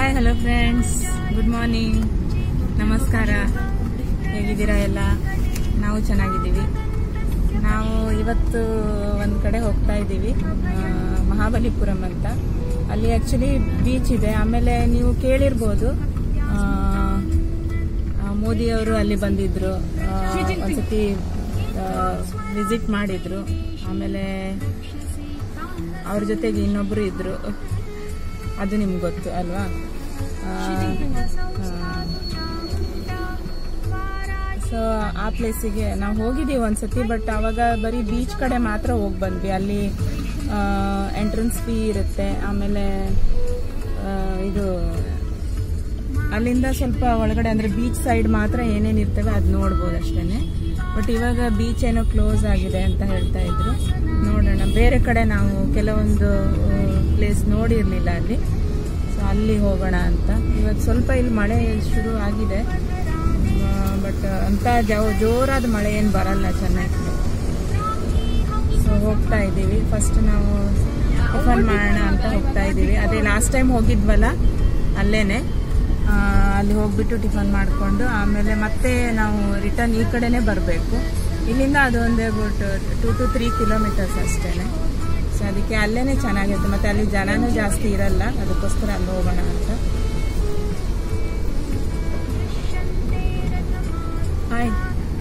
Hi hello friends good morning ನಮಸ್ಕಾರ ಹೇಗಿದ್ದೀರಾ ಎಲ್ಲ ನಾವು ಚೆನ್ನಾಗಿದ್ದೀವಿ ನಾವು ಇವತ್ತು ಒಂದು ಕಡೆ ಹೋಗ್ತಾ ಇದ್ದೀವಿ ಆ, ಮಹಾಬಲಿಪುರಂ ಅಂತ ಅಲ್ಲಿ ಆ್ಯಕ್ಚುಲಿ ಬೀಚ್ ಇದೆ ಆಮೇಲೆ ನೀವು ಕೇಳಿರ್ಬೋದು ಆ, ಆ, ಮೋದಿಯವರು ಅಲ್ಲಿ ಬಂದಿದ್ರು ಆ, ಒಂದ್ಸತಿ ವಿಸಿಟ್ ಮಾಡಿದ್ರು ಆಮೇಲೆ ಅವ್ರ ಜೊತೆಗೆ ಇನ್ನೊಬ್ರು ಇದ್ರು ಅದು ನಿಮ್ಗೆ ಗೊತ್ತು ಅಲ್ವಾ ಸೊ ಆ ಪ್ಲೇಸಿಗೆ ನಾವು ಹೋಗಿದ್ದೀವಿ ಒಂದ್ಸತಿ ಬಟ್ ಅವಾಗ ಬರೀ ಬೀಚ್ ಕಡೆ ಮಾತ್ರ ಹೋಗಿ ಬಂದ್ವಿ ಅಲ್ಲಿ ಎಂಟ್ರೆನ್ಸ್ ಫೀ ಇರುತ್ತೆ ಆಮೇಲೆ ಆ, ಇದು ಅಲ್ಲಿಂದ ಸ್ವಲ್ಪ ಒಳಗಡೆ ಅಂದ್ರೆ ಬೀಚ್ ಸೈಡ್ ಮಾತ್ರ ಏನೇನು ಇರ್ತವೆ ಅದು ನೋಡ್ಬೋದು ಅಷ್ಟೇನೆ ಬಟ್ ಇವಾಗ ಬೀಚ್ ಏನೋ ಕ್ಲೋಸ್ ಆಗಿದೆ ಅಂತ ಹೇಳ್ತಾ ಇದ್ರು ನೋಡೋಣ ಬೇರೆ ಕಡೆ ನಾವು ಕೆಲವೊಂದು ಪ್ಲೇಸ್ ನೋಡಿರ್ಲಿಲ್ಲ ಅಲ್ಲಿ ಸೊ ಅಲ್ಲಿ ಹೋಗೋಣ ಅಂತ ಇವತ್ತು ಸ್ವಲ್ಪ ಇಲ್ಲಿ ಮಳೆ ಶುರು ಆಗಿದೆ ಬಟ್ ಅಂತ ಜೋ- ಜೋರಾದ ಮಳೆ ಏನು ಬರಲ್ಲ ಚೆನ್ನಾಗಿ ಸೊ ಹೋಗ್ತಾ ಇದ್ದೀವಿ ಫಸ್ಟ್ ನಾವು ಟಿಫನ್ ಮಾಡೋಣ ಅಂತ ಹೋಗ್ತಾ ಇದ್ದೀವಿ ಅದೇ ಲಾಸ್ಟ್ ಟೈಮ್ ಹೋಗಿದ್ವಲ್ಲ ಅಲ್ಲೇನೆ ಆ, ಅಲ್ಲಿ ಹೋಗ್ಬಿಟ್ಟು ಟಿಫನ್ ಮಾಡಿಕೊಂಡು ಆಮೇಲೆ ಮತ್ತೆ ನಾವು ರಿಟರ್ನ್ ಈ ಕಡೆನೇ ಬರಬೇಕು ಇಲ್ಲಿಂದ ಅದು ಒಂದೇ ಟು ಟು ತ್ರೀ ಕಿಲೋಮೀಟರ್ಸ್ ಅಷ್ಟೇ ಸೊ ಅದಕ್ಕೆ ಅಲ್ಲೇನೆ ಚೆನ್ನಾಗಿರುತ್ತೆ ಮತ್ತೆ ಅಲ್ಲಿ ಜನನೂ ಜಾಸ್ತಿ ಇರಲ್ಲ ಅದಕ್ಕೋಸ್ಕರ ಅಲ್ಲಿ ಹೋಗೋಣ ಅಂತ ಹಾಯ್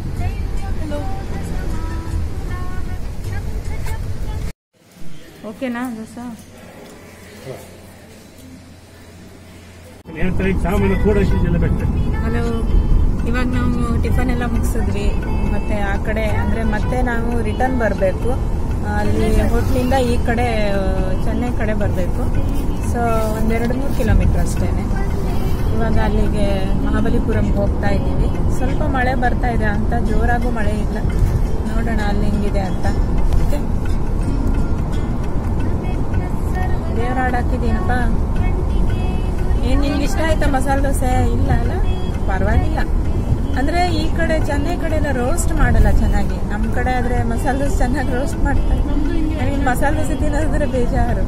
ಓಕೆನಾ ದೋಸಾ ಹೇಳ್ತಾರೆ ಸಾಮಾನು ಕೂಡ ಎಲ್ಲ ಬೆಟ್ಟ ಹಲೋ ಇವಾಗ ನಾವು ಟಿಫನ್ ಎಲ್ಲ ಮುಗಿಸಿದ್ವಿ ಮತ್ತೆ ಆ ಕಡೆ ಅಂದ್ರೆ ಮತ್ತೆ ನಾವು ರಿಟರ್ನ್ ಬರಬೇಕು ಅಲ್ಲಿ ಹೋಟ್ಲಿಂದ ಈ ಕಡೆ ಆ, ಚೆನ್ನೈ ಕಡೆ ಬರಬೇಕು ಸೊ ಒಂದೆರಡು ಮೂರು ಕಿಲೋಮೀಟರ್ ಅಷ್ಟೇನೆ ಇವಾಗ ಅಲ್ಲಿಗೆ ಮಹಾಬಲಿಪುರಂಗೆ ಹೋಗ್ತಾ ಇದ್ದೀವಿ ಸ್ವಲ್ಪ ಮಳೆ ಬರ್ತಾ ಇದೆ ಅಂತ ಜೋರಾಗೂ ಮಳೆ ಇಲ್ಲ ನೋಡೋಣ ಅಲ್ಲಿ ಹೆಂಗಿದೆ ಅಂತ ಓಕೆ ದೇವ್ರ ಹಾಡ್ ಹಾಕಿದ್ದೀನಪ್ಪ ಏನ್ ನಿಮ್ಗೆ ಇಷ್ಟ ಆಯ್ತಾ ಮಸಾಲೆ ದೋಸೆ ಇಲ್ಲ ಅಲ್ಲ ಪರವಾಗಿಲ್ಲ ಅಂದ್ರೆ ಈ ಕಡೆ ಚೆನ್ನೈ ಕಡೆ ಎಲ್ಲ ರೋಸ್ಟ್ ಮಾಡಲ್ಲ ಚೆನ್ನಾಗಿ ನಮ್ ಕಡೆ ಆದ್ರೆ ಮಸಾಲೆ ದೋಸೆ ಚೆನ್ನಾಗಿ ರೋಸ್ಟ್ ಮಾಡ್ತಾರೆ ನನಗೆ ಮಸಾಲೆ ದೋಸೆ ತಿನ್ನೋದ್ರೆ ಬೇಜಾರು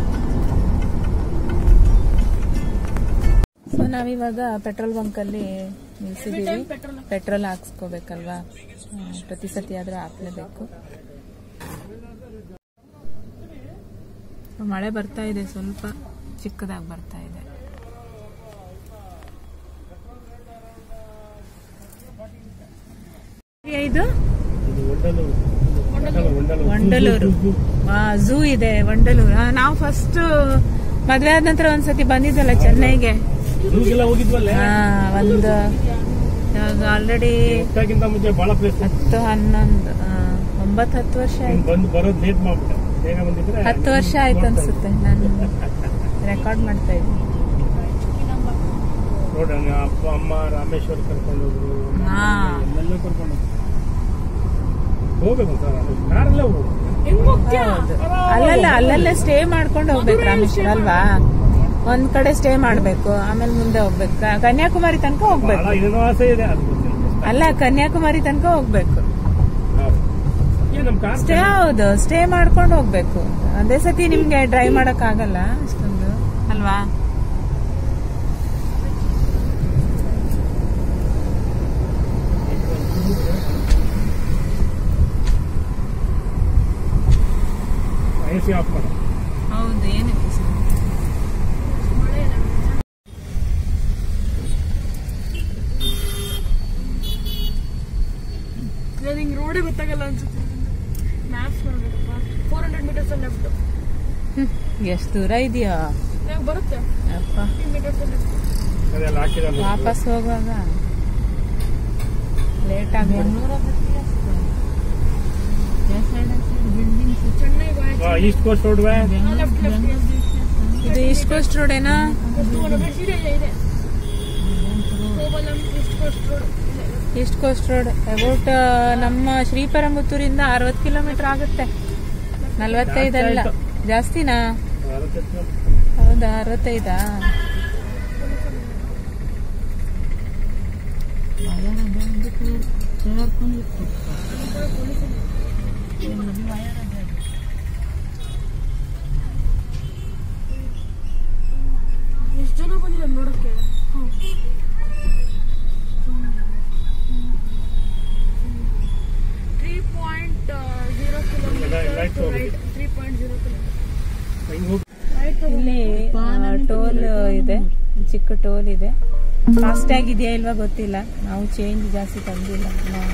ಸೊ ನಾವಿವಾಗ ಪೆಟ್ರೋಲ್ ಬಂಕ್ ಅಲ್ಲಿ ನಿಲ್ಸಿದೀವಿ ಪೆಟ್ರೋಲ್ ಹಾಕ್ಸ್ಕೋಬೇಕಲ್ವಾ ಹ್ಮ್, ಪ್ರತಿ ಸತಿ ಆದ್ರೂ ಹಾಕ್ಲೇಬೇಕು ಮಳೆ ಬರ್ತಾ ಇದೆ ಸ್ವಲ್ಪ ಚಿಕ್ಕದಾಗಿ ಬರ್ತಾ ಇದೆ ಇದು ಇದು ಒಂಡಲು ಒಂಡಲು ವಂಡಲೂರು ಝೂ ಇದೆ ವಂಡಲೂರು ಆ, ನಾವು ಫಸ್ಟ್ ಮದ್ವೆ ಆದ ನಂತರ ಒಂದ್ಸತಿ ಬಂದಿದ್ದಲ್ಲ ಚೆನ್ನೈಗೆ ಝೂಗೆಲ್ಲ ಹೋಗಿದ್ವಲ್ಲ ಆ, ಒಂದು ಆಲ್ರೆಡಿ ಹೋಗ್ತಾಗಿಂತ ಮುಂಚೆ ಬಹಳ ಪ್ಲೇಸ್ ಹತ್ತು ಹನ್ನೊಂದು ಆ, ಒಂಬತ್ತು ಹತ್ತು ವರ್ಷ ಆಯ್ತು ಬಂದು ಬರೋದು ಲೇಟ್ ಮಾಡ್ಬಿಟ್ಟೆ ಬೇಗ ಬಂದಿದ್ರೆ ಹತ್ತು ವರ್ಷ ಆಯ್ತು ಅನ್ಸುತ್ತೆ ನಾನು ರೆಕಾರ್ಡ್ ಮಾಡ್ತಾ ಇದ್ದೀನಿ ನೋಡೋಣ ಅಪ್ಪ ಅಮ್ಮ ರಾಮೇಶ್ವರ ಕರ್ಕೊಂಡು ಹೋದ್ರು ಹಾ. ಎಲ್ಲೆಲ್ಲೂ ಕರ್ಕೊಂಡು ಹೋದ್ರು. ಹೋಗ್ಬೇಕು ಸರ್ ಕಾರಲ್ಲೇ ಹೋಗ್ಬೇಕು ಹೌದು ಅಲ್ಲಲ್ಲ ಅಲ್ಲಲ್ಲೇ ಸ್ಟೇ ಮಾಡ್ಕೊಂಡು ಹೋಗ್ಬೇಕು ರಾಮೇಶ್ವರ ಅಲ್ವಾ ಒಂದ್ ಕಡೆ ಸ್ಟೇ ಮಾಡ್ಬೇಕು ಆಮೇಲೆ ಮುಂದೆ ಹೋಗ್ಬೇಕು ಕ- ಕನ್ಯಾಕುಮಾರಿ ತನಕ ಹೋಗ್ಬೇಕು ಬಹಳ ಏನೋ ಆಸೆ ಇದೆ ಅದು ಗೊತ್ತಿಲ್ಲ ಅಲ್ಲ ಕನ್ಯಾಕುಮಾರಿ ತನಕ ಹೋಗ್ಬೇಕು ಹೌದು. ಏ ನಮ್ ಕಾರ್ ಸ್ಟೇ ಹೌದು ಸ್ಟೇ ಮಾಡ್ಕೊಂಡು ಹೋಗ್ಬೇಕು ಒಂದೇ ಸತಿ ನಿಮ್ಗೆ ಡ್ರೈವ್ ಮಾಡಕ್ ಆಗಲ್ಲ ಅಷ್ಟೊಂದು ಅಲ್ವಾ ಎ ಸಿ ಆಫ್ ಮಾಡು ಹೌದು ಏನಿದೆ ನಿಂಗೆ ರೋಡೇ ಗೊತ್ತಾಗಲ್ಲ ಅನ್ಸುತ್ತೆ ಮ್ಯಾಪ್ಸ್ ನೋಡ್ಬೇಕಪ್ಪ ಫೋರ್ ಹಂಡ್ರೆಡ್ ಮೀಟರ್ಸ್ ಲೆಫ್ಟ್ ಎಷ್ಟು ದೂರ ಇದೆಯಾ ನಂಗೆ ಬರುತ್ತೆ ಅಪ್ಪ ಫಿಫ್ಟಿ ಮೀಟರ್ಸ್ ಲೆಫ್ಟ್ ಅದೆಲ್ಲ ಹಾಕಿರಲ್ಲ ವಾಪಸ್ ಹೋಗುವಾಗ ಲೇಟ್ ಆಗ್ಬೋದು Chennai East Coast Road left left ಇದು ಈಸ್ಟ್ ಕೋಸ್ಟ್ ರೋಡ್ ಏನಾ ಟೂ ಹಂಡ್ರೆಡ್ ಸೀರೆ ಇದೆ ಕೋವಲಂ ಈಸ್ಟ್ ಕೋಸ್ಟ್ ರೋಡ್ ಇದೆ ಈಸ್ಟ್ ಕೋಸ್ಟ್ ರೋಡ್ ಅಬೌಟ್ ನಮ್ಮ ಶ್ರೀಪೆರಂಬತ್ತೂರಿಂದ ಅರವತ್ತು ಕಿಲೋಮೀಟರ್ ಆಗುತ್ತೆ ನಲ್ವತ್ತೈದಲ್ಲ ಜಾಸ್ತಿನಾ ಹೌದಾ ಅರವತ್ತೈದಾ ಎಷ್ಟು ಜನ ಬಂದಿದ್ದಾರೆ right right three point zero ಹಿಂಗೆ ಹೋಗಿ ರೈಟ್ ಇಲ್ಲಿ ಟೋಲ್ ಇದೆ ಚಿಕ್ಕ ಟೋಲ್ ಇದೆ ಫಾಸ್ಟ್ ಆಗಿದೆಯಾ ಇಲ್ವಾ ಗೊತ್ತಿಲ್ಲ ನಾವು ಚೇಂಜ್ ಜಾಸ್ತಿ ತಂದಿಲ್ಲ ನಾವು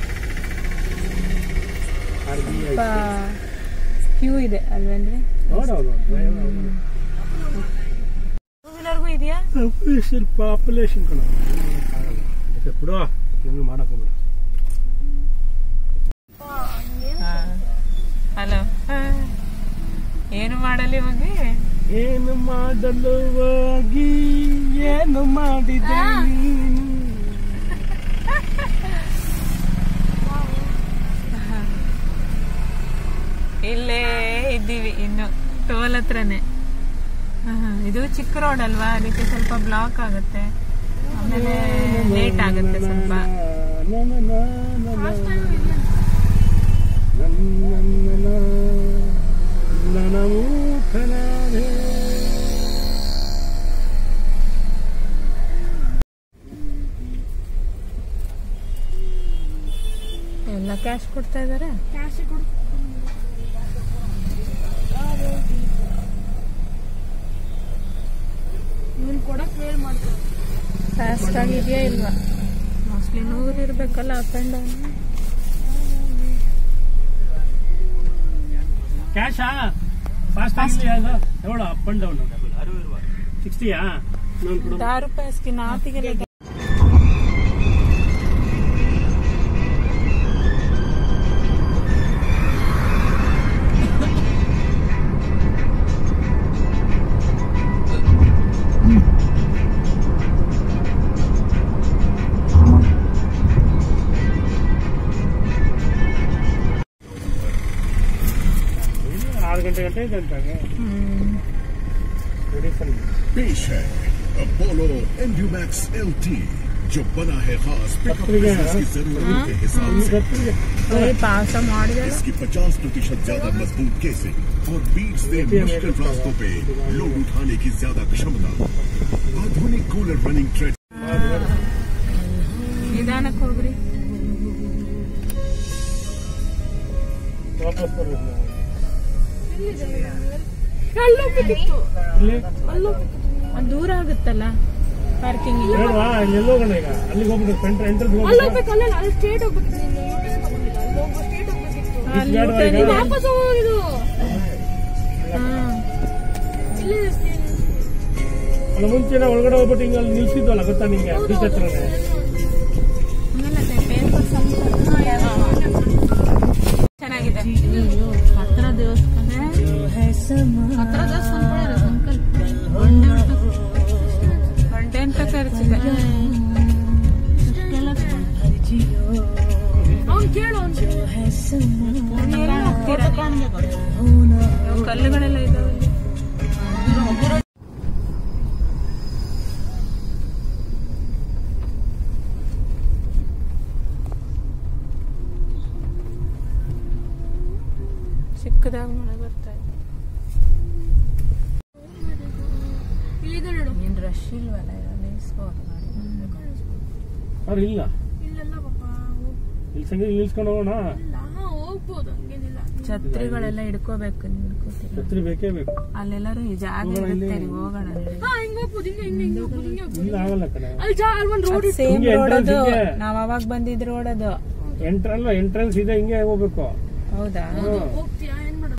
ಸ್ವಲ್ಪ ಕ್ಯೂ ಇದೆ ಅಲ್ವೇನ್ರಿ ನೋಡೋದು ಟೂ ವೀಲರ್ಗೂ ಇದೆಯಾ ಪಾಪ್ಯುಲೇಷನ್ ಪಾಪ್ಯುಲೇಷನ್ ಕಣ ಬಿಡು ನಮ್ಗೆ ಮಾಡಕ್ ಹೋಗ್ಬೇಡ ಹಲೋ ಏನು ಮಾಡಲಿ ಹೋಗಿ ಏನು ಮಾಡಲು ಹೋಗಿ ಏನು ಮಾಡಿದೆ ನೀನು? ಇಲ್ಲೇ ಇದ್ದೀವಿ ಇನ್ನು ಟೋಲ್ ಹತ್ರನೇ ಆಹಾ, ಇದು ಚಿಕ್ಕ ರೋಡ್ ಅಲ್ವಾ ಅದಕ್ಕೆ ಸ್ವಲ್ಪ ಬ್ಲಾಕ್ ಆಗುತ್ತೆ ಆಮೇಲೆ ಲೇಟ್ ಆಗುತ್ತೆ ಸ್ವಲ್ಪ ನ, ನ, ನ, ನ, ನ, ನ, ನ, ನ, ನ, ನನ್ನ ಮೂಕನಾದೆ. ಎಲ್ಲ ಕ್ಯಾಶ್ ಕೊಡ್ತಾ ಇದಾರೆ ಕ್ಯಾಶ್ ಕೊಡು ನೀನ್ ಕೊಡಕ್ ಮೇಲ್ ಮಾಡ್ತಾರೆ ಫಾಸ್ಟ್ ಆಗಿದೆಯಾ ಇಲ್ವಾ ಮೋಸ್ಟ್ಲಿ ನೂರು ಇರ್ಬೇಕಲ್ಲ ಅಪ್ ಅಂಡ್ ಡೌನ್ ಕ್ಯಾಶಾ ಫಾಸ್ಟ್ ಆಗಿದೆಯಾ ಅದು ಎವಳು ಅಪ್ ಅಂಡ್ ಡೌನ್ ಸಿಕ್ಸ್ಟಿಯಾ ನಾನು ಕೊಡು दहा रुपये इसकी नाती के लिए ಆರು ಗಂಟೆ ಗಂಟೆ ಇದೆ ಅಂತಾಗೆ ಮೆಡಿಸನ್ पेश है अपोलो एंड्यूमैक्स एल जो बना है खास पिकअप पत्रिका है बिजनेस की जरूरतों के हिसाब से ಗೊತ್ತಿದೆ पास ಮಾಡಿದಲ್ಲ इसकी 50 प्रतिशत ज्यादा मजबूत केसिंग और बीच से मुश्किल रास्तों पे लोड उठाने की ज्यादा क्षमता आधुनिक कूलर रनिंग ट्रेड ನಿಧಾನಕ್ಕೆ ಹೋಗ್ರಿ ವಾಪಸ್ ಬರ್ಬೇಕು ನಾವು ಅಲ್ಲೋಗ್ಬೇಕಿತ್ತು ಇಲ್ಲಿ ಅಲ್ಲೋಗ್ಬೇಕಿತ್ತು ಅದು ದೂರ ಆಗುತ್ತಲ್ಲ ಪಾರ್ಕಿಂಗ್ ನೋಡುವ ಇಲ್ಲಿ ಎಲ್ಲಿ ಹೋಗೋಣ ಈಗ ಅಲ್ಲಿಗೆ ಹೋಗ್ಬಿಟ್ಟು ಸೆಂಟರ್ ಎಂಟ್ರೆನ್ಸ್ ಹೋಗ್ಬೇಕು ಅಲ್ಲೋಗ್ಬೇಕು ಅಲ್ಲ ಅಲ್ಲಿ ಸ್ಟೇಟ್ ಹೋಗ್ಬೇಕಿತ್ತು ನೀನು ಯೂಟರ್ನ್ ತಗೊಂಡಿಲ್ಲ ಅಲ್ಲಿ ಹೋಗ್ಬೇಕು ಸ್ಟೇಟ್ ಹೋಗ್ಬೇಕಿತ್ತು ಅಲ್ಲಿ ಬೇಡವಾ ಊಟ ಈಗ? ನೀವು- ವಾಪಸ್ ಹೋಗಿದ್ದು ಹಾ. ಇಲ್ಲಿ ಅಲ್ಲ ಮುಂಚೆನೆ ಒಳಗಡೆ ಹೋಗ್ಬಿಟ್ಟು ಹಿಂಗೆ ಅಲ್ಲಿ ನಿಲ್ಸಿದ್ವಲ್ಲ ಗೊತ್ತಾ ನಿಂಗೆ ಬೀಚ್ ಹತ್ರನೇ ಆಮೇಲೆ paper ಸ್ವಲ್ಪ ಚೆನ್ನಾಗಿದೆ ಹತ್ರ ದೇವಸ್ಥಾನ ಹತ್ರ ದೇವಸ್ಥಾನ ಗಂಟೆ ಅಂತ ಖರ್ಚಿದೆ ಅವ್ನು ಕೇಳು ಅವ್ನು ಎಲ್ಲಿ ಹೋಗ್ತೀರಾ ನೀವು? ಕಲ್ಲುಗಳೆಲ್ಲ ಇದಾವೆ ಚಿಕ್ಕದಾಗಿ ಮಳೆ ಬರ್ತಾ ಇದೆ ಇಲ್ಲಿದೆ ನೋಡು ನೀನ್ ರಶ್ ಇಲ್ವಲ್ಲ ನಿಲ್ಸ್ಬೋದು ಗಾಡಿ ಅವ್ರು ಇಲ್ಲ ಇಲ್ಲೆಲ್ಲ ಪಾಪ ಹೋಗ್- ಇಲ್ಲಿ ಸಂಗೀತ ನಿಲ್ಸ್ಕೊಂಡು ಹೋಗೋಣ ಇಲ್ಲ ಹಾ ಹೋಗ್ಬೋದು ಹಂಗೇನಿಲ್ಲ ಛತ್ರಿಗಳೆಲ್ಲ ಹಿಡ್ಕೋಬೇಕು ನೀವು ಹಿಡ್ಕೋತೀರ ಛತ್ರಿ ಬೇಕೇ ಬೇಕು ಅಲ್ಲೆಲ್ಲರೂ ಈ ಜಾಗ ಇರುತ್ತೆ ನೀವು ಹೋಗೋಣ ನಡಿ. ಹಾ ಹಿಂಗ್ ಹೋಗ್ಬೋದು ಹಿಂಗೆ ಹಿಂಗೆ ಹಿಂಗೆ ಹೋಗ್ಬೋದು ಹಿಂಗೆ ಹೋಗ್ಬೋದು ಇಲ್ಲ ಆಗಲ್ಲ ಕಣೆ ಅಲ್ಲಿ ಜಾ ಅಲ್ಲಿ ಒಂದು ರೋಡ್ ಅದ್ ಸೇಮ್ ಹಿಂಗೆ ರೋಡ್ ಅದು entrance ಇದೆ. ನಾವ್ ಅವಾಗ ಬಂದಿದ್ ರೋಡ್ ಅದು ಎಂಟ್ರ ಅಲ್ಲ ಎಂಟ್ರೆನ್ಸ್ ಇದೆ ಹಿಂಗೆ ಹೋಗ್ಬೇಕು ಹೌದಾ ಹೋಗ್ತೀಯಾ ಏನ್ ಮಾಡೋದು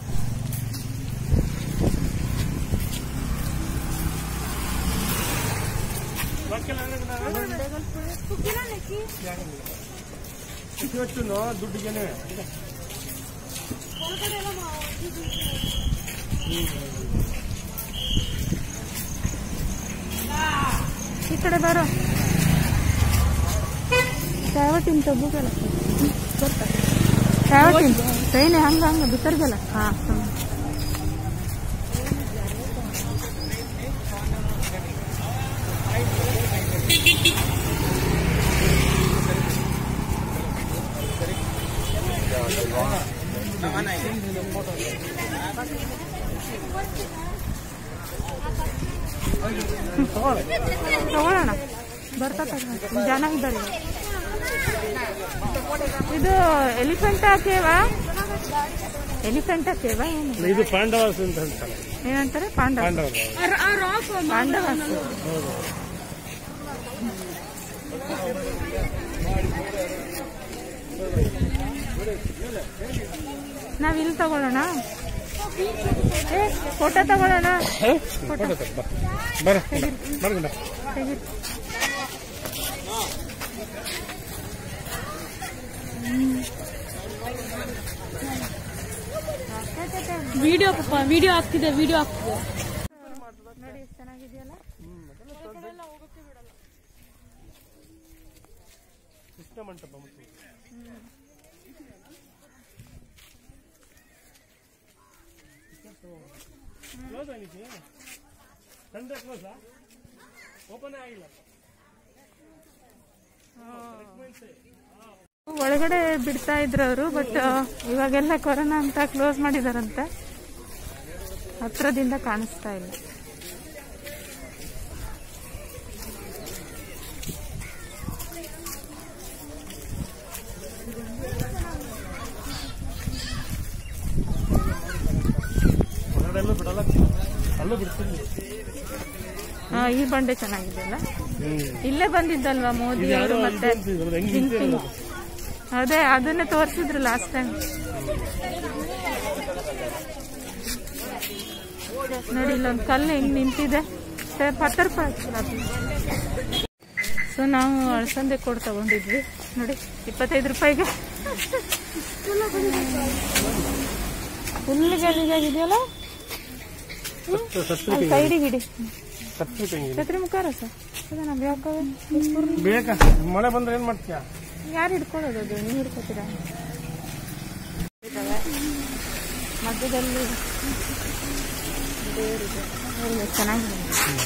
ಇವತ್ತು ದುಡ್ಡಿಗೆನೆ ಈ ಕಡೆ ಬರೋ ಟ್ರಾವಟಿನ್ ತಗೋಗಲ್ಲ ಗೊತ್ತಾ ಟ್ರಾವಟಿನ್ ಟ್ರೈನ್ ಹಂಗ ಹಂಗ ಬಿತ್ತರ್ಗಲ್ಲ ಹಾ ಹ್ಮ್. ತಗೊಳ್ಳೋಣ ಬರ್ತಾ ತಗೊಳ್ಳಿ. ಜನ ಇದ್ದಾರೆ ಇದು ಎಲಿಫೆಂಟ್ ಹಾಕೇವಾ ಎಲಿಫೆಂಟ್ ಕೇವ ಏನು ಇದು ಪಾಂಡವಾಸ್ ಅಂತ ಹೇಳ್ತಾರೆ ಏನಂತಾರೆ ಪಾಂಡವ ಪಾಂಡವರು ಆ ರಾಕ್ ಪಾಂಡವಾಸ ನಾವ್ ಇಲ್ಲಿ ತಗೊಳ್ಳೋಣ ಏ ಫೋಟೋ ತಗೊಳ್ಳೋಣ ಫೋಟೋ ಬರ ಬರ ತೆಗಿ. ವಿಡಿಯೋ ಪಾಪ ವಿಡಿಯೋ ಆಗ್ತಿದೆ ವಿಡಿಯೋ ಆಗ್ತಿದೆ ನೋಡಿ ಎಷ್ಟು ಚೆನ್ನಾಗಿದೆಯಲ್ಲ ಕೃಷ್ಣ ಮಂಟಪ ಮತ್ತು ಕ್ಲೋಸ್ ಆಗಿತ್ತು ಸಂಡೆ ಕ್ಲೋಸಾ ಓಪನ್ ಆಗಿಲ್ಲ ಒಳಗಡೆ ಬಿಡ್ತಾ ಇದ್ರು ಅವರು ಬಟ್ ಇವಾಗೆಲ್ಲ ಕೊರೋನಾ ಅಂತ ಕ್ಲೋಸ್ ಮಾಡಿದಾರಂತೆ ಹತ್ರದಿಂದ ಕಾಣಿಸ್ತಾ ಇಲ್ಲ ಹೊರಗಡೆ ಬಿಡಲ್ಲ ಅಲ್ಲೂ ಬಿಡ್ತೀನಿ ಆ, ಈ ಬಂಡೆ ಚೆನ್ನಾಗಿದೆಯಲ್ಲ ಹ್ಮ್ ಇಲ್ಲೇ ಬಂದಿದ್ದಲ್ವಾ ಮೋದಿ ಅವರು ಮತ್ತೆ ಹೆಂಗ್ ಜಿಂಕಿಂಗ್ ಅದೇ ಅದನ್ನೇ ತೋರಿಸಿದ್ರು ಲಾಸ್ಟ್ ಟೈಮ್ ನೋಡಿ ಇಲ್ಲೊಂದು ಕಲ್ಲು ಹೆಂಗ್ ನಿಂತಿದೆ ಪತ್ತರ್ ಸೊ ನಾವು ಅಳಸಂದೆ ಕೊಡ್ ತಗೊಂಡಿದ್ವಿ ನೋಡಿ ಇಪ್ಪತ್ತೈದು ರೂಪಾಯಿಗೆ ಫುಲ್ ಗಲೀಜಾಗಿದೆಯಲ್ಲ ಸತ್ತು ಅಲ್ಲಿ ಸೈಡಿಗೆ ಹಿಡಿ ಸತ್ತು ತೆಂಗಿ ಛತ್ರಿ ಮುಖಾರ ಸರ್ ಅದ ನಮ್ಗೆ ಯಾಕವೆ ಬೇಕಾ ಮಳೆ ಬಂದ್ರೆ ಏನ್ ಮಾಡ್ತೀಯಾ ಯಾರು ಹಿಡ್ಕೊಳ್ಳೋದು ಅದು ನೀವು ಹಿಡ್ಕೊತೀರಾ ಇದಾವೆ. ಮಧ್ಯದಲ್ಲಿ ದೇವರಿದೆ ನೋಡಿ ಎಷ್ಟು ಚೆನ್ನಾಗಿದೆ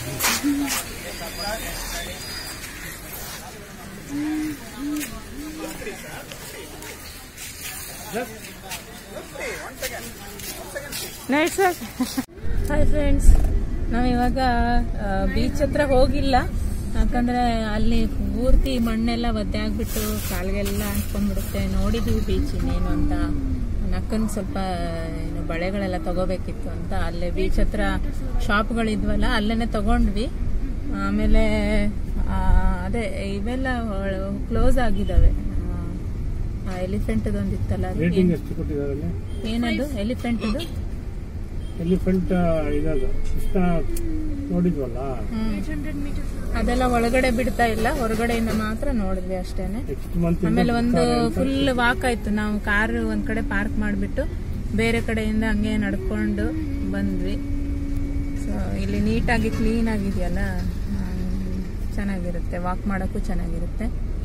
ನೈಟ್ ಸರ್ ಹಾಯ್ ಫ್ರೆಂಡ್ಸ್ ನಾವಿವಾಗ ಬೀಚ್ ಹತ್ರ ಹೋಗಿಲ್ಲ ಯಾಕಂದ್ರೆ ಅಲ್ಲಿ ಪೂರ್ತಿ ಮಣ್ಣೆಲ್ಲ ಒದ್ದೆ ಆಗ್ಬಿಟ್ಟು ಕಾಲ್ಗೆಲ್ಲ ಅಂಟ್ಕೊಂಡ್ಬಿಡುತ್ತೆ ನೋಡಿದ್ವಿ ಬೀಚ್ ಇನ್ನೇನು ಅಂತ ನಕ್ಕನ್ ಸ್ವಲ್ಪ ಏನು ಬಳೆಗಳೆಲ್ಲ ತಗೋಬೇಕಿತ್ತು ಅಂತ ಅಲ್ಲೇ ಬೀಚ್ ಹತ್ರ ಶಾಪ್ಗಳಿದ್ವಲ್ಲ ಅಲ್ಲೇನೆ ತಗೊಂಡ್ವಿ ಆಮೇಲೆ ಆ, ಅದೇ ಇವೆಲ್ಲ ಕ್ಲೋಸ್ ಆಗಿದಾವೆ ಎಲಿಫೆಂಟ್ದೊಂದಿತ್ತಲ್ಲ ಅದು ರೇಟಿಂಗ್ ಎಷ್ಟು ಕೊಟ್ಟಿದ್ದಾರೆ ಅಲ್ಲಿ ಏನದು ಎಲಿಫೆಂಟ್ದು ಎಲಿಫೆಂಟ್ ಇದಾಗ ಕೃಷ್ಣ ನೋಡಿದ್ವಲ್ಲ ಅದೆಲ್ಲ ಒಳಗಡೆ ಬಿಡ್ತಾ ಇಲ್ಲ ಹೊರಗಡೆಯಿಂದ ಮಾತ್ರ ನೋಡಿದ್ವಿ ಅಷ್ಟೇನೆ ನೆಕ್ಸ್ಟ್ ಮಂತ್ ಆಮೇಲೆ ಒಂದು ಫುಲ್ ವಾಕ್ ಆಯ್ತು ನಾವು ಕಾರ್ ಒಂದ್ ಕಡೆ ಪಾರ್ಕ್ ಮಾಡಿಬಿಟ್ಟು ಬೇರೆ ಕಡೆಯಿಂದ ಹಂಗೆ ನಡ್ಕೊಂಡು ಬಂದ್ವಿ ಸೊ ಇಲ್ಲಿ ನೀಟಾಗಿ ಕ್ಲೀನ್ ಆಗಿದೆಯಲ್ಲ ಹ್ಮ್, ಚೆನ್ನಾಗಿರುತ್ತೆ ವಾಕ್ ಮಾಡೋಕ್ಕೂ ಚೆನ್ನಾಗಿರುತ್ತೆ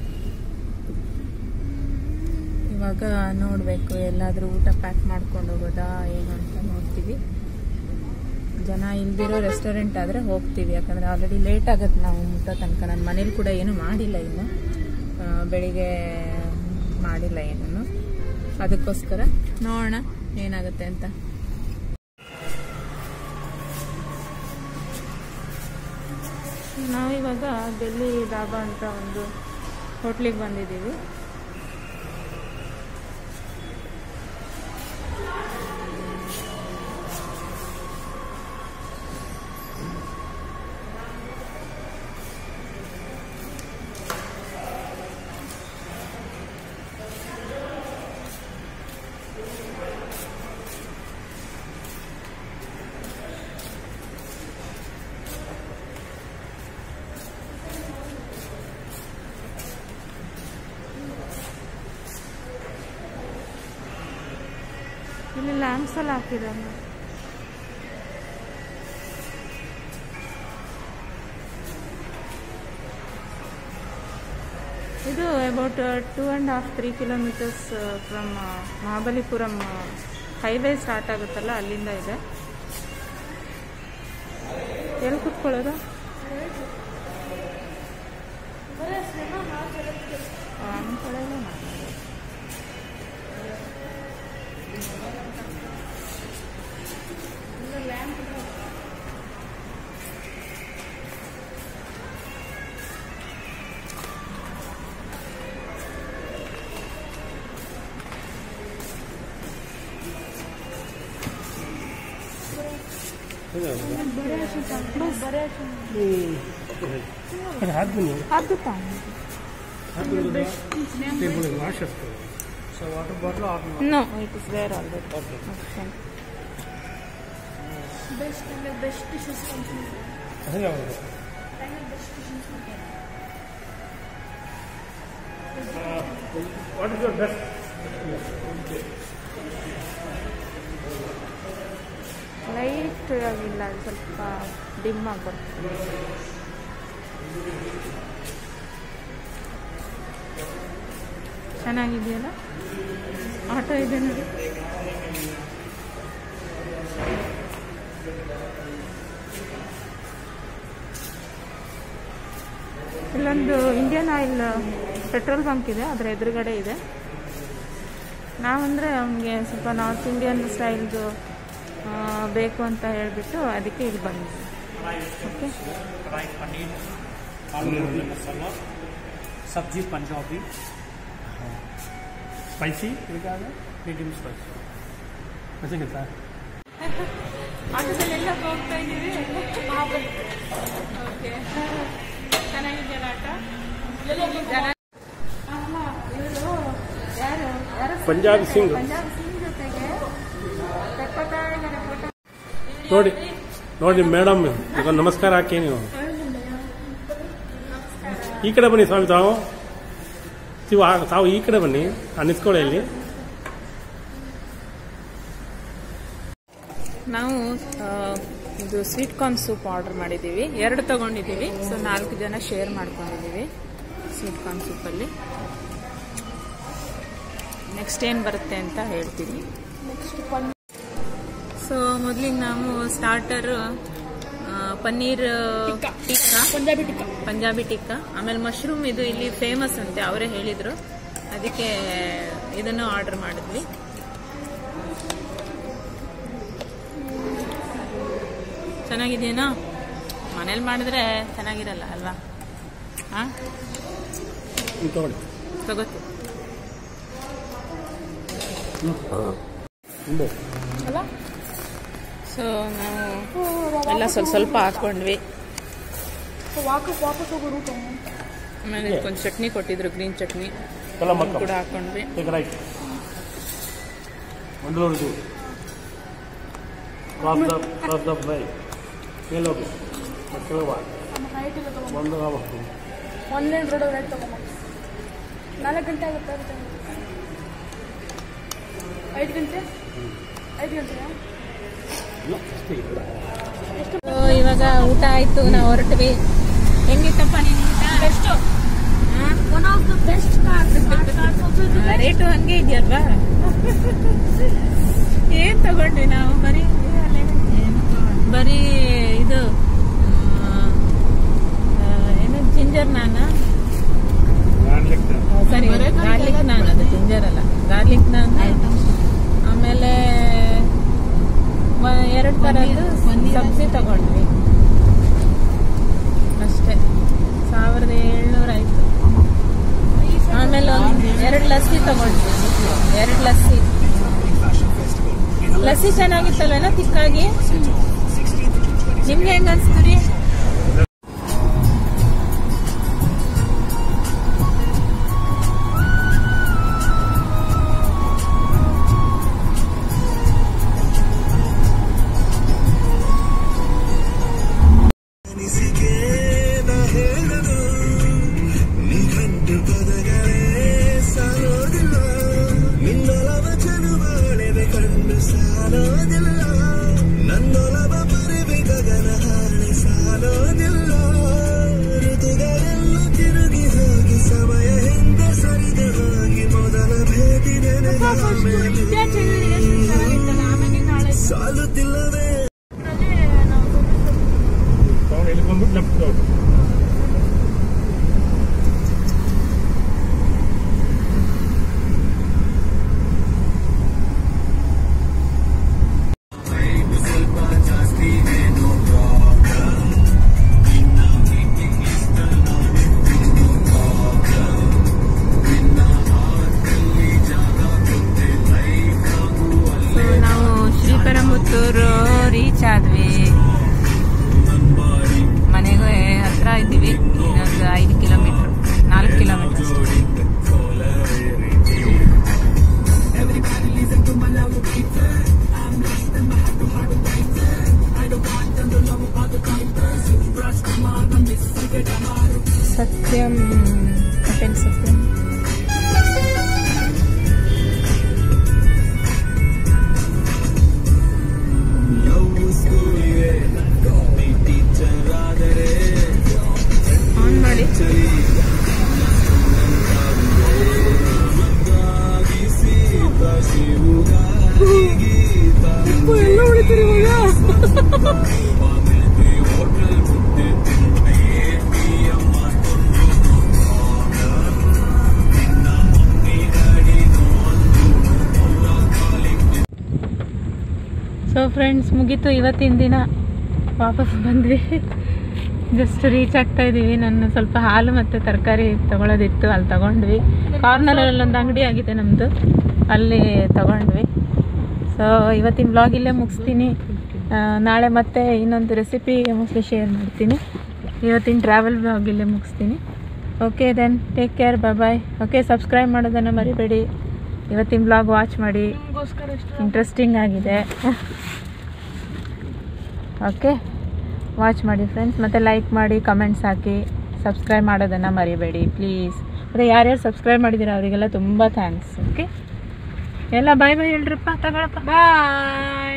ಇವಾಗ ನೋಡಬೇಕು ಎಲ್ಲಾದ್ರೂ ಊಟ ಪ್ಯಾಕ್ ಮಾಡ್ಕೊಂಡು ಹೋಗೋದಾ ಏನು ಅಂತ ನೋಡ್ತೀವಿ ಜನ ಇಲ್ದಿರೋ ರೆಸ್ಟೋರೆಂಟ್ ಆದರೆ ಹೋಗ್ತೀವಿ ಯಾಕಂದರೆ ಆಲ್ರೆಡಿ ಲೇಟ್ ಆಗುತ್ತೆ ನಾವು ಊಟ ತನಕ ನನ್ನ ಮನೇಲಿ ಕೂಡ ಏನು ಮಾಡಿಲ್ಲ ಇನ್ನು ಆ, ಬೆಳಿಗ್ಗೆ ಮಾಡಿಲ್ಲ ಏನೂ ಅದಕ್ಕೋಸ್ಕರ ನೋಡೋಣ ಏನಾಗುತ್ತೆ ಅಂತ ನಾವಿವಾಗ ಡೆಲ್ಲಿ ಧಾಬಾ ಅಂತ ಒಂದು ಹೋಟ್ಲಿಗೆ ಬಂದಿದ್ದೀವಿ ಇಲ್ಲಿ ಲ್ಯಾಂಪ್ಸ್ ಎಲ್ಲ ಹಾಕಿದ್ದಾರೆ ಇದು about two and half three kilometres from Mahabalipuram highway start ಆಗುತ್ತಲ್ಲ ಅಲ್ಲಿಂದ ಇದೆ ಎಲ್ಲಿ ಕುತ್ಕೊಳ್ಳೋದು ಅಂದ್ಕೊಳ್ಳೋಲ್ಲ ನಾನು बड़े अच्छे चाहिए बस बड़े अच्छे ಅದು ಹಾಕ್ತೀನಿ आप भी पाएंगे ಟೇಬಲ್ ವಾಶ್ ಆಗ್ತದೆ so water bottle off No, it is there already. Okay. Best best dishes company ಹಂಗೆ ಆಗೋದು what is your best light ಆಗಿಲ್ಲ ಸ್ವಲ್ಪ ಡಿಮ್ ಆಗಿ ಬರ್ತದೆ ಚೆನ್ನಾಗಿದೆಯಲ್ಲ ಆಟೋ ಇದೆ ನೋಡಿ ಇಲ್ಲೊಂದು ಇಂಡಿಯನ್ ಆಯಿಲ್ ಪೆಟ್ರೋಲ್ ಬಂಕ್ ಇದೆ ಅದರ ಎದುರುಗಡೆ ಇದೆ ನಾವಂದರೆ ಅವನಿಗೆ ಸ್ವಲ್ಪ ನಾರ್ತ್ ಇಂಡಿಯನ್ ಸ್ಟೈಲ್ದು ಆ, ಬೇಕು ಅಂತ ಹೇಳಿಬಿಟ್ಟು ಅದಕ್ಕೆ ಇಲ್ಲಿ ಬಂದ್ವಿ ಓಕೆ कढ़ाई पनीर आलू गोभी मसाला सब्जी पंजाबी ಸ್ಪೈಸಿ मीडियम स्पाइसी ಗೊತ್ತಾಗುತ್ತಾ ಆಟೋದಲ್ಲೆಲ್ಲ ಹೋಗ್ತಾ ಇದ್ದೀವಿ ಓಕೆ ಚೆನ್ನಾಗಿದೆಯಲ್ಲ ಆಟ ಜನ ಅಲ್ಲ ಇವರು ಯಾರು ಯಾರು ಪಂಜಾಬ್ ಸಿಂಗ್ ಪಂಜಾಬ್ ಸಿಂಗ್ ಜೊತೆಗೆ ತಕ್ಕೊತಾ ಇದ್ದಾರೆ ಫೋಟೋ ನೋಡಿ ನೋಡಿ ಮೇಡಮ್ ಈಗ ನಮಸ್ಕಾರ ಹಾಕಿ ನೀವು ಈ ಕಡೆ ಬನ್ನಿ ಸ್ವಾಮಿ ತಾವು ನೀವು ಆ- ತಾವು ಈ ಕಡೆ ಬನ್ನಿ ಅನ್ನಿಸ್ಕೊಳ್ಳಿ ಇಲ್ಲಿ ನಾವು ಆ, ಇದು ಸ್ವೀಟ್ ಕಾರ್ನ್ ಸೂಪ್ ಆರ್ಡರ್ ಮಾಡಿದ್ದೀವಿ ಎರಡು ತಗೊಂಡಿದ್ದೀವಿ ಸೊ ನಾಲ್ಕು ಜನ ಶೇರ್ ಮಾಡ್ಕೊಂಡಿದ್ದೀವಿ ಸ್ವೀಟ್ ಕಾರ್ನ್ ಸೂಪಲ್ಲಿ ನೆಕ್ಸ್ಟ್ ಏನು ಬರುತ್ತೆ ಅಂತ ಹೇಳ್ತೀನಿ नेक्स्ट पनीर ಸೊ ಮೊದಲಿಗೆ ನಾವು ಸ್ಟಾರ್ಟರ್ ಪನ್ನೀರ್ ಟಿಕ್ಕಾ पंजाबी टिक्का ಪಂಜಾಬಿ ಟಿಕ್ಕಾ ಆಮೇಲೆ ಮಶ್ರೂಮ್ ಇದು ಇಲ್ಲಿ ಫೇಮಸ್ ಅಂತೆ ಅವರೇ ಹೇಳಿದ್ರು ಅದಕ್ಕೆ ಇದನ್ನು ಆರ್ಡರ್ ಮಾಡಿದ್ವಿ ಚೆನ್ನಾಗಿದೆಯೇನೋ ಮನೇಲಿ ಮಾಡಿದ್ರೆ ಚೆನ್ನಾಗಿರಲ್ಲ ಅಲ್ವಾ ಹಾ ಇಲ್ಲಿ ತಗೊಳ್ಳಿ ತಗೋತಿ ಹಿಂದೆ. ಅಲ್ಲ ಸೊ ನಾವು ಎಲ್ಲ ಸ್ವಲ್ಪ ಸ್ವಲ್ಪ ಹಾಕೊಂಡ್ವಿ ವಾಪಸ್ ವಾಪಸ್ ಹೋಗೋ ರೂಟ್ ಆಮೇಲೆ ಇದಕ್ಕೊಂದು ಚಟ್ನಿ ಕೊಟ್ಟಿದ್ರು ಗ್ರೀನ್ ಚಟ್ನಿ ಕಲ ಮಕ್ಕ ಕೂಡ ಹಾಕೊಂಡ್ವಿ Take right. ಮಂಗಳೂರು ಇದು cross the cross the by ಮೇಲೋಗಿ ಕೆಳಗ ನಮ್ಮ ಹೈಟ್ ಇಲ್ಲ ತಗೊಂಡು ಒಂದು ಆಗ್ಬೇಕು ಆನ್ಲೈನ್ ರೋಡ್ ರೈಟ್ ತಗೊಂಬ ನಾಲ್ಕು ಗಂಟೆ ಆಗುತ್ತೆ ಆಗುತ್ತೆ. ಐದು ಗಂಟೆ ಐದು ಗಂಟೆಯಾ ಇಲ್ಲ ಅಷ್ಟೇ ಇಲ್ಲ ಸೊ ಇವಾಗ ಊಟ ಆಯ್ತು ನಾವು ಹೊರಟ್ವಿ ಹೆಂಗಿತ್ತಪ್ಪ ನಿನ್ ಊಟ best one of the best car rate ಹಂಗೆ ಇದೆಯಲ್ವಾ ಏನ್ ತಗೊಂಡ್ವಿ ನಾವು ಬರೀ ಬರೀ ಇದು ಆ, ಆ, ಏನು ಜಿಂಜರ್ ನಾನ ಸರಿ ಗಾರ್ಲಿಕ್ ನಾನ್ ಅದು ಜಿಂಜರ್ ಅಲ್ಲ ಗಾರ್ಲಿಕ್ ನಾನ್ ಆಮೇಲೆ ಮ- ಎರಡು ತರದ್ದು ಸಬ್ಜಿ ತಗೊಂಡ್ವಿ ಅಷ್ಟೇ ಸಾವಿರದ ಏಳ್ನೂರ ಆಯ್ತು ಆಮೇಲೆ ಒಂದು ಎರಡು ಲಸ್ಸಿ ತಗೊಂಡ್ವಿ ಎರಡು ಲಸ್ಸಿ ಲಸ್ಸಿ ಚೆನ್ನಾಗಿತ್ತಲ್ಲ ತಿಕ್ಕಾಗಿ ನಿಮ್ಗೆ ಹೆಂಗ ಅನ್ಸ್ತು ರೀ ನಿಘಂಟು ಪದಗಳೇ ಸಾಲೋದಿಲ್ಲ ನಿನ್ನೊಲವ ಚಲುವಾಳೆವೆ ಕಂಡು ಸಾಲೋದಿಲ್ಲ ನನ್ನೊಲವ ಪರಿವೆ ಗಗನ ಹಾಳೆ ಸಾಲೋದಿಲ್ಲ ಋತುಗಳೆಲ್ಲ ತಿರುಗಿ ಹೋಗಿ ಸಮಯ ಹಿಂದೆ ಸರಿದು ಹೋಗಿ ಮೊದಲ ಭೇಟಿ ನೆನೆದ ಮೇಲೆ ಇಂಡಿಯಾ ಚಳಿ ಎಷ್ಟು ಚೆನ್ನಾಗಿತ್ತಲ್ಲ ಆಮೇಲೆ ನಾಳೆ ಸಾಲುತ್ತಿಲ್ಲವೇ ನಾವು ತಗೊಂಡು ಇಲ್ಲಿ ಬಂದ್ಬಿಟ್ಟು ಲೆಫ್ಟ್ ತಗೊಂಡು ಸೊ ನಾವು ಶ್ರೀಪೆರಂಬುತ್ತೂರು ರೀಚ್ ಆದ್ವಿ ಸೊ ಫ್ರೆಂಡ್ಸ್ ಮುಗೀತು ಇವತ್ತಿನ ದಿನ ವಾಪಸ್ ಬಂದ್ವಿ ಜಸ್ಟ್ ರೀಚ್ ಆಗ್ತಾ ಇದ್ದೀವಿ ನಾನು ಸ್ವಲ್ಪ ಹಾಲು ಮತ್ತು ತರಕಾರಿ ತಗೊಳ್ಳೋದಿತ್ತು ಅಲ್ಲಿ ತಗೊಂಡ್ವಿ ಕಾರ್ನರಲ್ಲಿ ಒಂದು ಅಂಗಡಿ ಆಗಿದೆ ನಮ್ಮದು ಅಲ್ಲಿ ತಗೊಂಡ್ವಿ ಸೊ ಇವತ್ತಿನ ಬ್ಲಾಗ್ ಇಲ್ಲೇ ಮುಗಿಸ್ತೀನಿ ಆ, ನಾಳೆ ಮತ್ತೆ ಇನ್ನೊಂದು ರೆಸಿಪಿ ಮೋಸ್ಟ್ಲಿ ಶೇರ್ ಮಾಡ್ತೀನಿ ಇವತ್ತಿನ ಟ್ರಾವೆಲ್ ಬ್ಲಾಗ್ ಇಲ್ಲೇ ಮುಗಿಸ್ತೀನಿ okay then take care bye bye okay subscribe ಮಾಡೋದನ್ನು ಮರಿಬೇಡಿ ಇವತ್ತಿನ ಬ್ಲಾಗ್ ವಾಚ್ ಮಾಡಿ ನಿಮ್ಗೋಸ್ಕರ ಎಷ್ಟು ಇಂಟ್ರೆಸ್ಟಿಂಗ್ ಆಗಿದೆ ಓಕೆ ವಾಚ್ ಮಾಡಿ ಫ್ರೆಂಡ್ಸ್ ಮತ್ತು ಲೈಕ್ ಮಾಡಿ ಕಮೆಂಟ್ಸ್ ಹಾಕಿ ಸಬ್ಸ್ಕ್ರೈಬ್ ಮಾಡೋದನ್ನು ಮರಿಬೇಡಿ ಪ್ಲೀಸ್ ಮತ್ತು ಯಾರ್ಯಾರು ಸಬ್ಸ್ಕ್ರೈಬ್ ಮಾಡಿದ್ದೀರ ಅವರಿಗೆಲ್ಲ ತುಂಬ ಥ್ಯಾಂಕ್ಸ್ ಓಕೆ ಎಲ್ಲ ಬಾಯ್ ಬಾಯ್ ಹೇಳ್ರಪ್ಪ ತಗೊಳಪ್ಪ ಬಾಯ್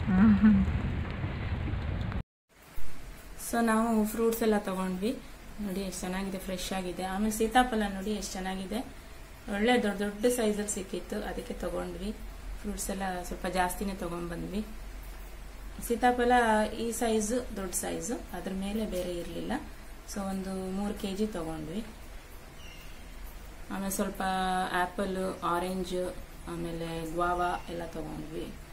ಸೊ ನಾವು ಫ್ರೂಟ್ಸ್ ಎಲ್ಲ ತಗೊಂಡ್ವಿ ನೋಡಿ ಎಷ್ಟು ಚೆನ್ನಾಗಿದೆ ಫ್ರೆಶ್ ಆಗಿದೆ ಆಮೇಲೆ ಸೀತಾಫಲ ನೋಡಿ ಎಷ್ಟು ಚೆನ್ನಾಗಿದೆ ಒಳ್ಳೆ ದೊಡ್ಡ ದೊಡ್ಡ ಸೈಜಲ್ಲಿ ಸಿಕ್ಕಿತ್ತು ಅದಕ್ಕೆ ತಗೊಂಡ್ವಿ ಫ್ರೂಟ್ಸ್ ಎಲ್ಲ ಸ್ವಲ್ಪ ಜಾಸ್ತಿನೇ ತಗೊಂಡ್ಬಂದ್ವಿ ಸೀತಾಫಲ ಈ ಸೈಜು ದೊಡ್ಡ ಸೈಜು ಅದ್ರ ಮೇಲೆ ಬೇರೆ ಇರಲಿಲ್ಲ ಸೊ ಒಂದು ಮೂರು ಕೆ ಜಿ ತಗೊಂಡ್ವಿ ಆಮೇಲೆ ಸ್ವಲ್ಪ ಆ್ಯಪಲ್ ಆರೆಂಜ್ ಆಮೇಲೆ ಗ್ವಾವಾ ಎಲ್ಲ ತಗೊಂಡ್ವಿ